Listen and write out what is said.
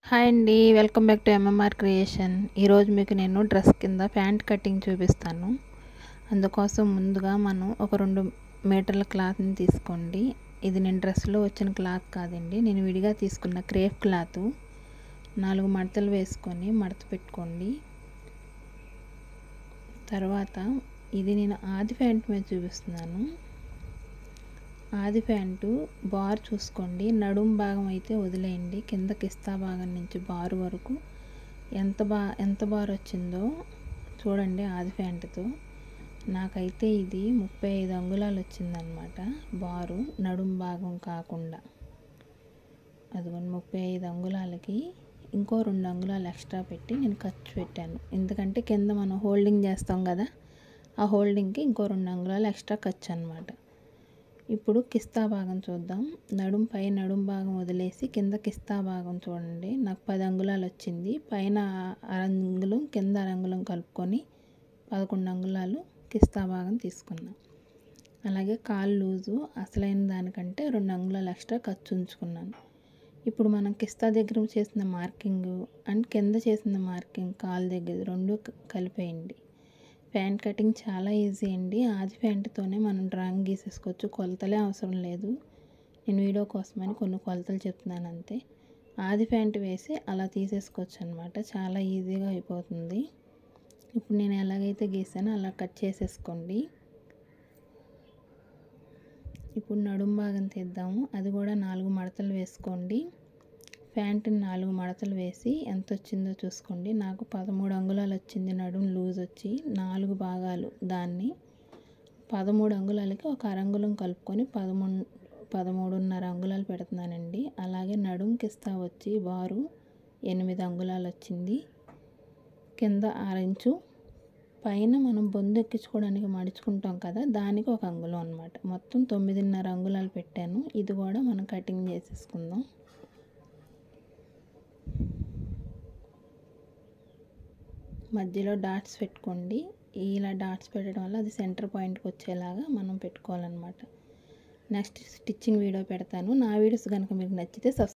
hi అండి welcome back to MMR creation ఈరోజు మీకు నేను డ్రెస్ కింద ప్యాంట్ కటింగ్ చూపిస్తాను అందుకోసం ముందుగా మనం ఒక రెండు మీటర్ల క్లాత్ని తీసుకోండి ఇది నేను డ్రెస్లో వచ్చిన క్లాత్ కాదండి నేను విడిగా తీసుకున్న క్రేప్ క్లాత్ నాలుగు మడతలు వేసుకొని మడత పెట్టుకోండి తర్వాత ఇది నేను ఆది ప్యాంట్ మీద చూపిస్తున్నాను ఆది ప్యాంటు బార్ చూసుకోండి నడుం భాగం అయితే వదిలేయండి కింద కిస్తా భాగం నుంచి బారు వరకు ఎంత బా ఎంత బార్ వచ్చిందో చూడండి ఆది ప్యాంటుతో నాకైతే ఇది ముప్పై ఐదు అంగుళాలు వచ్చిందనమాట బారు నడుం భాగం కాకుండా అదిగోండి ముప్పై ఐదు అంగుళాలకి ఇంకో రెండు అంగుళాలు ఎక్స్ట్రా పెట్టి నేను ఖర్చు పెట్టాను ఎందుకంటే కింద మనం హోల్డింగ్ చేస్తాం కదా ఆ హోల్డింగ్కి ఇంకో రెండు అంగుళాలు ఎక్స్ట్రా ఖర్చు అనమాట ఇప్పుడు కిస్తా భాగం చూద్దాం నడుం పై నడుం భాగం వదిలేసి కింద కిస్తా భాగం చూడండి నాకు పది అంగుళాలు వచ్చింది పైన అరంగుళం కింద అరంగుళం కలుపుకొని పదకొండు అంగుళాలు కిస్తా భాగం తీసుకున్నాం అలాగే కాలు లూజు అసలైన దానికంటే రెండు అంగుళాలు ఎక్స్ట్రా ఖర్చు ఉంచుకున్నాను ఇప్పుడు మనం కిస్తా దగ్గర చేసిన మార్కింగ్ అండ్ కింద చేసిన మార్కింగ్ కాలు దగ్గర రెండు కలిపేయండి ప్యాంట్ కటింగ్ చాలా ఈజీ అండి ఆది ప్యాంటుతోనే మనం డ్రాయింగ్ గీసేసుకోవచ్చు కొలతలే అవసరం లేదు నేను వీడియో కోసమని కొన్ని కొలతలు చెప్తున్నాను అంతే ఆది ప్యాంట్ వేసి అలా తీసేసుకోవచ్చు అనమాట చాలా ఈజీగా అయిపోతుంది ఇప్పుడు నేను ఎలాగైతే గీసానో అలా కట్ చేసేసుకోండి ఇప్పుడు నడుం భాగం తీద్దాము అది కూడా నాలుగు మడతలు వేసుకోండి ప్యాంటుని నాలుగు మడతలు వేసి ఎంత వచ్చిందో చూసుకోండి నాకు పదమూడు అంగుళాలు వచ్చింది నడుం లూజ్ వచ్చి నాలుగు భాగాలు దాన్ని పదమూడు అంగుళాలకి ఒక అరంగుళం కలుపుకొని పదమూడు పదమూడున్నర అంగుళాలు పెడుతున్నానండి అలాగే నడుం కిస్తా వచ్చి బారు ఎనిమిది అంగుళాలు వచ్చింది కింద ఆరించు పైన మనం బొందు ఎక్కించుకోవడానికి మడుచుకుంటాం కదా దానికి ఒక అంగుళం అనమాట మొత్తం తొమ్మిదిన్నర అంగుళాలు పెట్టాను ఇది కూడా మనం కటింగ్ చేసేసుకుందాం మధ్యలో డాట్స్ పెట్టుకోండి ఇలా డాట్స్ పెట్టడం వల్ల అది సెంటర్ పాయింట్కి వచ్చేలాగా మనం పెట్టుకోవాలన్నమాట నెక్స్ట్ స్టిచ్చింగ్ వీడియో పెడతాను నా వీడియోస్ కనుక మీకు నచ్చితే సబ్స్క్రైబ్